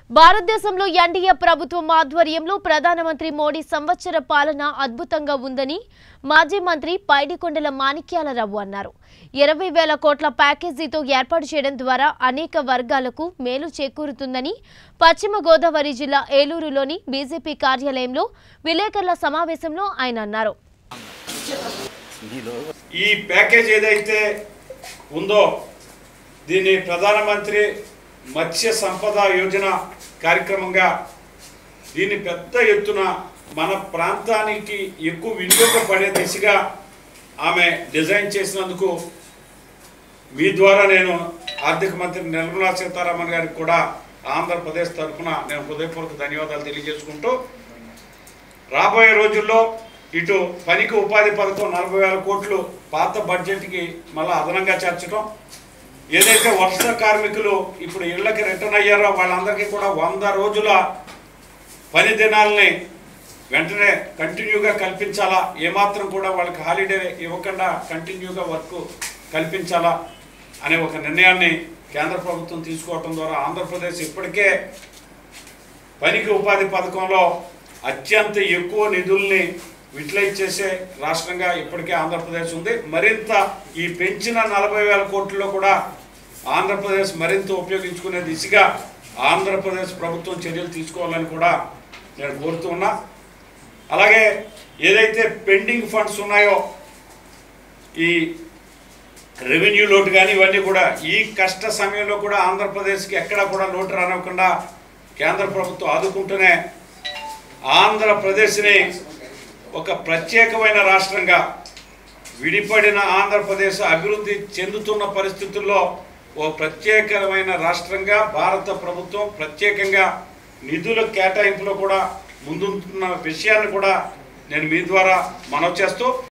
భారతదేశంలో ఎన్డీఏ ప్రభుత్వం ఆధ్వర్యంలో ప్రధానమంత్రి మోడీ సంవత్సర పాలన అద్భుతంగా ఉందని మాజీ మంత్రి పైడికొండల మాణిక్యాలరావు అన్నారు ఇరవై వేల కోట్ల ప్యాకేజీతో ఏర్పాటు చేయడం ద్వారా అనేక వర్గాలకు మేలు చేకూరుతుందని పశ్చిమ గోదావరి జిల్లా ఏలూరులోని బీజేపీ కార్యాలయంలో విలేకరుల సమావేశంలో ఆయన అన్నారు ఈ ప్యాకేజ్ ఏదైతే ఉందో దీన్ని ప్రధానమంత్రి మత్స్య సంపద యోజన కార్యక్రమంగా దీన్ని పెద్ద ఎత్తున మన ప్రాంతానికి ఎక్కువ వినియోగపడే దిశగా ఆమె డిజైన్ చేసినందుకు మీ ద్వారా నేను ఆర్థిక మంత్రి నిర్మలా సీతారామన్ గారికి కూడా ఆంధ్రప్రదేశ్ తరఫున నేను హృదయపూర్వక ధన్యవాదాలు తెలియజేసుకుంటూ రాబోయే రోజుల్లో ఇటు పనికి ఉపాధి పథకం నలభై వేల కోట్లు పాత బడ్జెట్కి మళ్ళీ అదనంగా చేర్చడం ఏదైతే వలస కార్మికులు ఇప్పుడు ఇళ్ళకి రిటర్న్ అయ్యారో వాళ్ళందరికీ కూడా వంద రోజుల పని దినాలని వెంటనే కంటిన్యూగా కల్పించాలా ఏమాత్రం కూడా వాళ్ళకి హాలిడే ఇవ్వకుండా కంటిన్యూగా వర్క్ కల్పించాలా అనే ఒక నిర్ణయాన్ని కేంద్ర ప్రభుత్వం తీసుకోవటం ద్వారా ఆంధ్రప్రదేశ్ ఇప్పటికే పనికి ఉపాధి పథకంలో అత్యంత ఎక్కువ నిధుల్ని యూటిలైజ్ చేసే రాష్ట్రంగా ఇప్పటికే ఆంధ్రప్రదేశ్ ఉంది మరింత ఈ పెంచిన నలభై వేల కోట్లలో కూడా ఆంధ్రప్రదేశ్ మరింత ఉపయోగించుకునే దిశగా ఆంధ్రప్రదేశ్ ప్రభుత్వం చర్యలు తీసుకోవాలని కూడా నేను కోరుతూ ఉన్నా అలాగే ఏదైతే పెండింగ్ ఫండ్స్ ఉన్నాయో ఈ రెవెన్యూ లోటు కానీ ఇవన్నీ కూడా ఈ కష్ట సమయంలో కూడా ఆంధ్రప్రదేశ్కి ఎక్కడా కూడా లోటు రానివ్వకుండా కేంద్ర ప్రభుత్వం ఆదుకుంటూనే ఆంధ్రప్రదేశ్ని ఒక ప్రత్యేకమైన రాష్ట్రంగా విడిపడిన ఆంధ్రప్రదేశ్ అభివృద్ధి చెందుతున్న పరిస్థితుల్లో ఓ ప్రత్యేకమైన రాష్ట్రంగా భారత ప్రభుత్వం ప్రత్యేకంగా నిధుల కేటాయింపులో కూడా ముందుంటున్న విషయాన్ని కూడా నేను మీ ద్వారా మనవి చేస్తూ